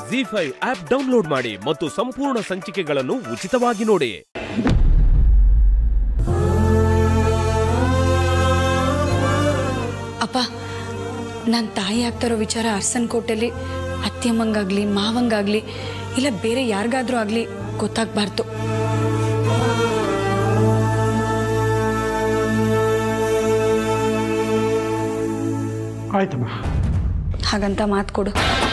G five app download ಮಾಡಿ ಮತ್ತು ಸಂಪೂರ್ಣ ಸಂಚಿಕೆಗಳನ್ನು ಉಚಿತವಾಗಿ ನೋಡಿ ಅಪ್ಪ ನನ್ನ ತಾಯಿ ಆಗ್ತಾರೋ ವಿಚಾರ ಅರ್ಸನ್ ಕೋಟೆಲಿ ಅತ್ತೆಯಮ್ಮಂಗಾಗ್ಲಿ ಮಾವಂಗಾಗ್ಲಿ ಇಲ್ಲ ಬೇರೆ ಯಾರಿಗಾದ್ರೂ ಆಗಲಿ ಗೊತ್ತಾಗಬಾರ್ದು ಆಯ್ತಮ್ಮ ಹಾಗಂತ ಮಾತು ಕೊಡು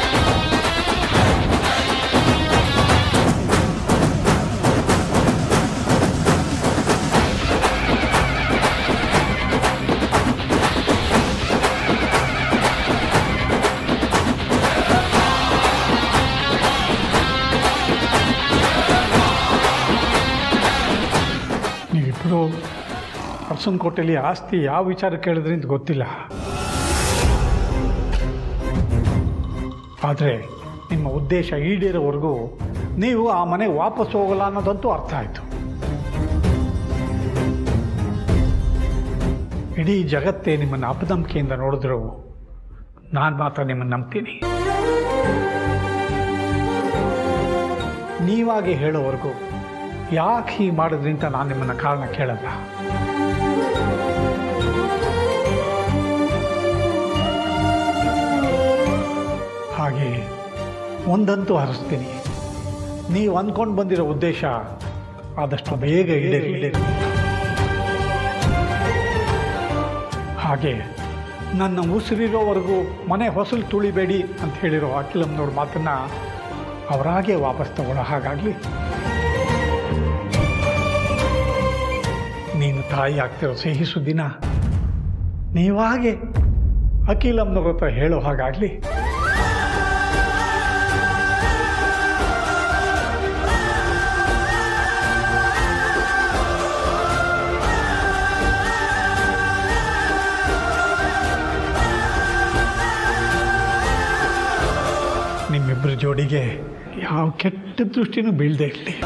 ನೀವಿಬ್ಬರು ಅರ್ಸನ್ ಕೋಟೆಯಲ್ಲಿ ಆಸ್ತಿ ಯಾವ ವಿಚಾರ ಕೇಳಿದ್ರಿ ಅಂತ ಗೊತ್ತಿಲ್ಲ ಆದರೆ ನಿಮ್ಮ ಉದ್ದೇಶ ಈಡೇರೋವರೆಗೂ ನೀವು ಆ ಮನೆಗೆ ವಾಪಸ್ ಹೋಗಲ್ಲ ಅನ್ನೋದಂತೂ ಅರ್ಥ ಆಯಿತು ಇಡೀ ಜಗತ್ತೇ ನಿಮ್ಮನ್ನು ಅಪನಂಬಿಕೆಯಿಂದ ನೋಡಿದ್ರು ನಾನು ಮಾತ್ರ ನಿಮ್ಮನ್ನು ನಂಬ್ತೀನಿ ನೀವಾಗಿ ಹೇಳೋವರೆಗೂ ಯಾಕೆ ಹೀಗೆ ಮಾಡಿದ್ರಿ ಅಂತ ನಾನು ನಿಮ್ಮನ್ನು ಕಾರಣ ಕೇಳಲ್ಲ ಹಾಗೆ ಒಂದಂತೂ ಹರಿಸ್ತೀನಿ ನೀವು ಅಂದ್ಕೊಂಡು ಬಂದಿರೋ ಉದ್ದೇಶ ಆದಷ್ಟು ಬೇಗ ಈಡೇರಿ ಈಡೇರಿ ಹಾಗೆ ನನ್ನ ಉಸಿರಿರೋವರೆಗೂ ಮನೆ ಹೊಸಲು ತುಳಿಬೇಡಿ ಅಂತ ಹೇಳಿರೋ ಅಖಿಲಮ್ನವ್ರ ಮಾತನ್ನು ಅವರಾಗೆ ವಾಪಸ್ ತಗೊಳ್ಳೋ ಹಾಗಾಗಲಿ ನೀನು ತಾಯಿ ಆಗ್ತಿರೋ ಸಿಹಿ ಸುದ್ದಿನ ನೀವಾಗೆ ಅಖಿಲಮ್ನವ್ರ ಹತ್ರ ಹೇಳೋ ಹಾಗಾಗಲಿ ನಿಮ್ಮಿಬ್ಬರ ಜೋಡಿಗೆ ಯಾವ ಕೆಟ್ಟ ದೃಷ್ಟಿನೂ ಬೀಳದೆ ಇರಲಿ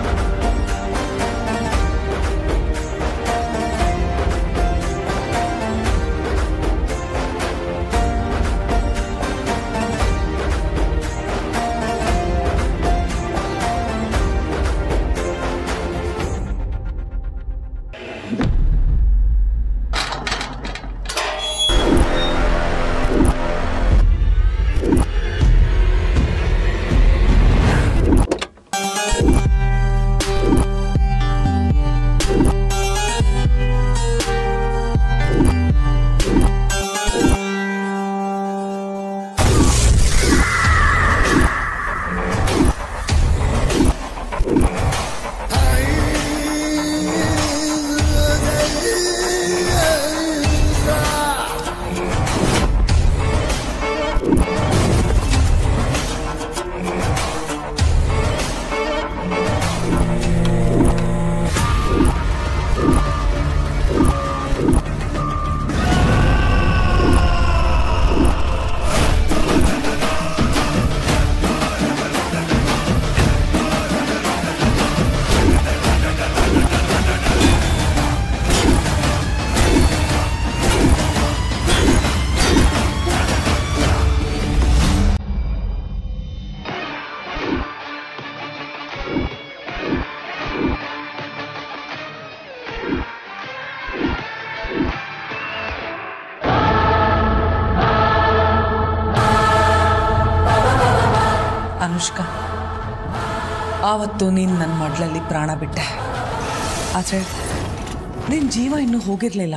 ಅನುಷ್ಕಾ ಆವತ್ತು ನೀನು ನನ್ನ ಮಡ್ಲಲ್ಲಿ ಪ್ರಾಣ ಬಿಟ್ಟೆ ಆದರೆ ನಿನ್ನ ಜೀವ ಇನ್ನೂ ಹೋಗಿರಲಿಲ್ಲ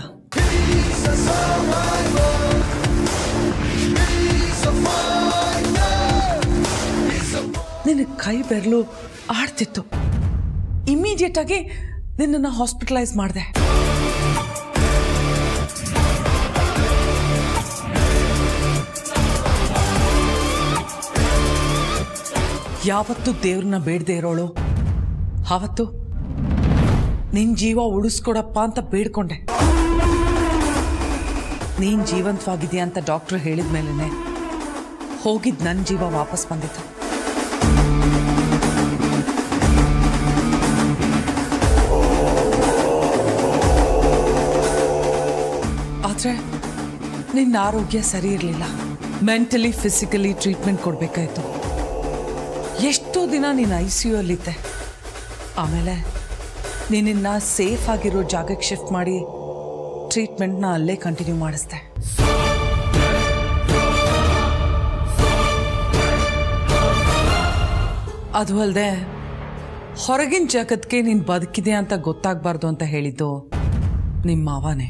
ನಿನ್ನ ಕೈ ಬೆರಳು ಆಡ್ತಿತ್ತು ಇಮಿಡಿಯೇಟ್ ಆಗಿ ನಿನ್ನನ್ನು ಹಾಸ್ಪಿಟಲೈಸ್ ಮಾಡಿದೆ ಯಾವತ್ತು ದೇವ್ರನ್ನ ಬೇಡದೆ ಇರೋಳು ಆವತ್ತು ನಿನ್ ಜೀವ ಉಳಿಸ್ಕೊಡಪ್ಪ ಅಂತ ಬೇಡ್ಕೊಂಡೆ ನೀನ್ ಜೀವಂತವಾಗಿದೆಯಾ ಅಂತ ಡಾಕ್ಟ್ರು ಹೇಳಿದ ಮೇಲೇ ಹೋಗಿದ್ ನನ್ನ ಜೀವ ವಾಪಸ್ ಬಂದಿತ್ತು ಆದರೆ ನಿನ್ನ ಆರೋಗ್ಯ ಸರಿ ಇರಲಿಲ್ಲ ಮೆಂಟಲಿ ಫಿಸಿಕಲಿ ಟ್ರೀಟ್ಮೆಂಟ್ ಕೊಡಬೇಕಾಯ್ತು ಎಷ್ಟೋ ದಿನ ನೀನು ಐ ಸಿ ಯು ಅಲ್ಲಿದ್ದೆ ಆಮೇಲೆ ನೀನಿನ್ನ ಸೇಫ್ ಆಗಿರೋ ಜಾಗಕ್ಕೆ ಶಿಫ್ಟ್ ಮಾಡಿ ಟ್ರೀಟ್ಮೆಂಟ್ನ ಅಲ್ಲೇ ಕಂಟಿನ್ಯೂ ಮಾಡಿಸ್ದೆ ಅದು ಅಲ್ಲದೆ ಹೊರಗಿನ ಜಗತ್ಗೆ ನೀನು ಬದುಕಿದೆ ಅಂತ ಗೊತ್ತಾಗಬಾರ್ದು ಅಂತ ಹೇಳಿದ್ದು ನಿಮ್ಮ ಮಾವನೇ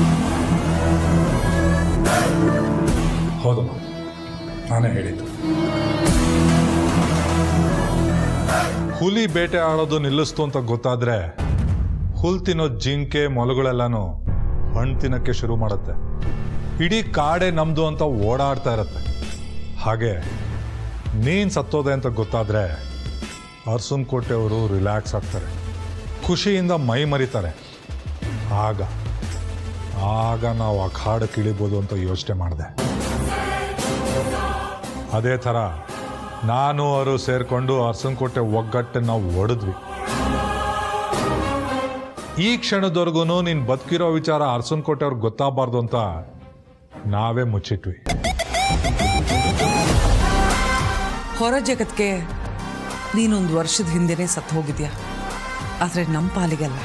ಹೌದು ನಾನೇ ಹೇಳಿದ್ದು ಹುಲಿ ಬೇಟೆ ಆಡೋದು ನಿಲ್ಲಿಸ್ತು ಅಂತ ಗೊತ್ತಾದ್ರೆ ಹುಲ್ ತಿನ್ನೋ ಜಿಂಕೆ ಮೊಲಗಳೆಲ್ಲನೂ ಹಣ್ಣು ತಿನ್ನಕ್ಕೆ ಶುರು ಮಾಡುತ್ತೆ ಇಡೀ ಕಾಡೆ ನಮ್ದು ಅಂತ ಓಡಾಡ್ತಾ ಇರತ್ತೆ ಹಾಗೆ ನೀನ್ ಸತ್ತೋದೆ ಅಂತ ಗೊತ್ತಾದ್ರೆ ಅರ್ಸುನ್ ಕೋಟೆಯವರು ರಿಲ್ಯಾಕ್ಸ್ ಆಗ್ತಾರೆ ಖುಷಿಯಿಂದ ಮೈ ಮರಿತಾರೆ ಆಗ ಆಗ ನಾವು ಅಖಾಡಕ್ಕೆ ಇಳಿಬೋದು ಅಂತ ಯೋಚನೆ ಮಾಡಿದೆ ಅದೇ ಥರ ನಾನು ಅವರು ಸೇರಿಕೊಂಡು ಅರಸನಕೋಟೆ ಒಗ್ಗಟ್ಟನ್ನು ನಾವು ಒಡೆದ್ವಿ ಈ ಕ್ಷಣದವರೆಗೂ ನೀನು ಬದುಕಿರೋ ವಿಚಾರ ಅರಸನಕೋಟೆ ಅವ್ರಿಗೆ ಗೊತ್ತಾಗಬಾರ್ದು ಅಂತ ನಾವೇ ಮುಚ್ಚಿಟ್ವಿ ಹೊರ ಜಗತ್ಗೆ ನೀನೊಂದು ವರ್ಷದ ಹಿಂದೆನೇ ಸತ್ತು ಹೋಗಿದ್ಯಾ ಆದರೆ ನಮ್ಮ ಪಾಲಿಗಲ್ಲ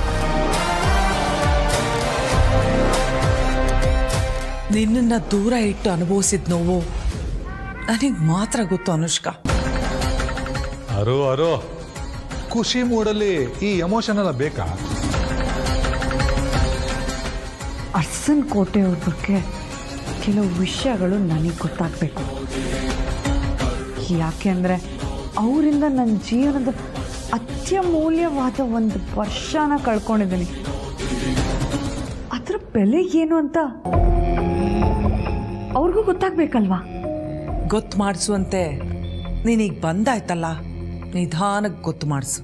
ನಿನ್ನನ್ನು ದೂರ ಇಟ್ಟು ಅನುಭವಿಸಿದ ನೋವು ನನಗೆ ಮಾತ್ರ ಗೊತ್ತು ಅನುಷ್ಕಾ ಅರು ಅರು ಖುಷಿ ಮೂಡಲ್ಲಿ ಈ ಎಮೋಷನ್ ಎಲ್ಲ ಬೇಕಾ ಅರ್ಸನ್ ಕೋಟೆಯವ್ರ ಬಗ್ಗೆ ಕೆಲವು ವಿಷಯಗಳು ನನಗೆ ಗೊತ್ತಾಗಬೇಕು ಯಾಕೆ ಅಂದರೆ ಅವರಿಂದ ನನ್ನ ಜೀವನದ ಅತ್ಯಮೂಲ್ಯವಾದ ಒಂದು ವರ್ಷನ ಕಳ್ಕೊಂಡಿದ್ದೀನಿ ಅದರ ಬೆಲೆ ಏನು ಅಂತ ಅವ್ರಿಗೂ ಗೊತ್ತಾಗಬೇಕಲ್ವಾ ಗೊತ್ತು ಮಾಡಿಸುವಂತೆ ನೀನೀಗ ಬಂದಾಯ್ತಲ್ಲ ನಿಧಾನಕ್ಕೆ ಗೊತ್ತು ಮಾಡಿಸು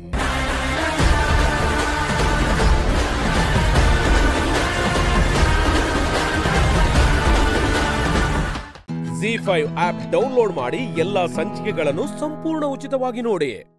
ಜಿ ಫೈವ್ ಆಪ್ ಡೌನ್ಲೋಡ್ ಮಾಡಿ ಎಲ್ಲಾ ಸಂಚಿಕೆಗಳನ್ನು ಸಂಪೂರ್ಣ ಉಚಿತವಾಗಿ ನೋಡಿ